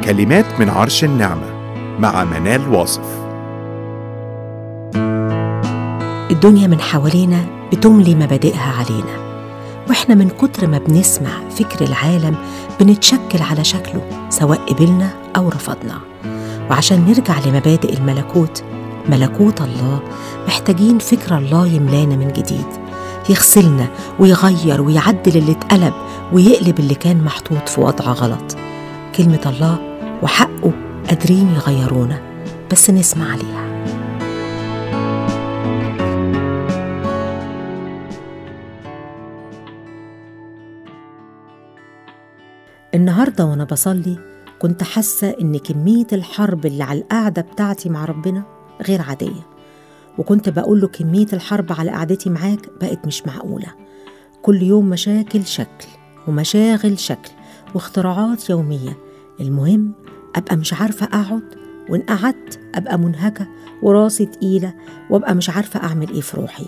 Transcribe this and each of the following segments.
كلمات من عرش النعمة مع منال واصف الدنيا من حوالينا بتملي مبادئها علينا واحنا من كتر ما بنسمع فكر العالم بنتشكل على شكله سواء قبلنا او رفضنا وعشان نرجع لمبادئ الملكوت ملكوت الله محتاجين فكر الله يملانا من جديد يغسلنا ويغير ويعدل اللي اتقلب ويقلب اللي كان محطوط في وضع غلط كلمة الله وحقه قادرين يغيرونا بس نسمع عليها النهارده وانا بصلي كنت حاسه ان كميه الحرب اللي على القعده بتاعتي مع ربنا غير عاديه وكنت بقول له كميه الحرب على قعدتي معاك بقت مش معقوله كل يوم مشاكل شكل ومشاغل شكل واختراعات يوميه المهم ابقى مش عارفه اقعد وان قعدت ابقى منهكه وراسي تقيله وابقى مش عارفه اعمل ايه في روحي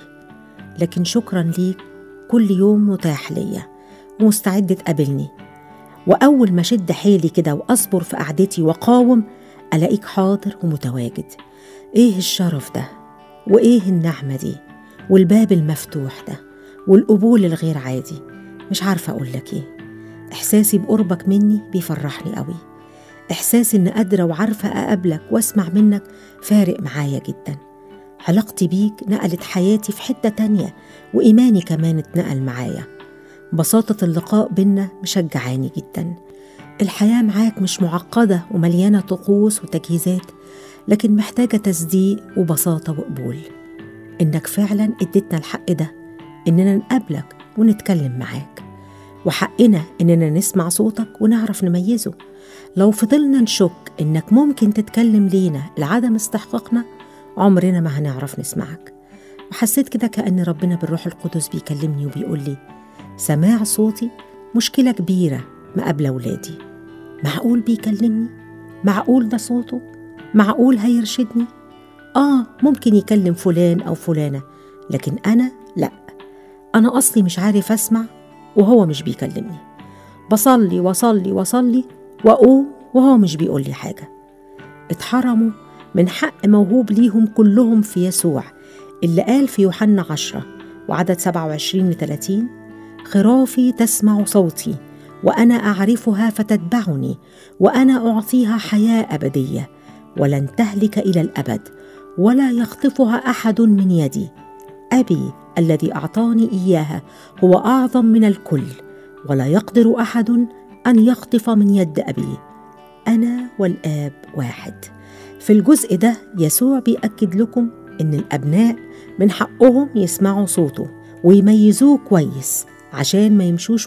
لكن شكرا ليك كل يوم متاح ليا ومستعد تقابلني وأول ما شد حيلي كده وأصبر في قعدتي وقاوم ألاقيك حاضر ومتواجد إيه الشرف ده وإيه النعمة دي والباب المفتوح ده والقبول الغير عادي مش عارفة أقول لك إيه إحساسي بقربك مني بيفرحني قوي إحساسي إن قادرة وعارفة أقابلك وأسمع منك فارق معايا جدا علاقتي بيك نقلت حياتي في حتة تانية وإيماني كمان اتنقل معايا بساطة اللقاء بينا مشجعاني جدا الحياة معاك مش معقدة ومليانة طقوس وتجهيزات لكن محتاجة تصديق وبساطة وقبول إنك فعلا اديتنا الحق ده إننا نقابلك ونتكلم معاك وحقنا إننا نسمع صوتك ونعرف نميزه لو فضلنا نشك إنك ممكن تتكلم لينا لعدم استحقاقنا عمرنا ما هنعرف نسمعك وحسيت كده كأن ربنا بالروح القدس بيكلمني وبيقول لي سماع صوتي مشكلة كبيرة مقابلة ولادي معقول بيكلمني؟ معقول ده صوته؟ معقول هيرشدني؟ آه ممكن يكلم فلان أو فلانة لكن أنا لأ أنا أصلي مش عارف أسمع وهو مش بيكلمني بصلي وصلي وصلي وأقوم وهو مش بيقول لي حاجة اتحرموا من حق موهوب ليهم كلهم في يسوع اللي قال في يوحنا عشرة وعدد 27 ل 30 خرافي تسمع صوتي وانا اعرفها فتتبعني وانا اعطيها حياه ابديه ولن تهلك الى الابد ولا يخطفها احد من يدي ابي الذي اعطاني اياها هو اعظم من الكل ولا يقدر احد ان يخطف من يد ابي انا والاب واحد في الجزء ده يسوع بيأكد لكم ان الابناء من حقهم يسمعوا صوته ويميزوه كويس عشان ما يمشوش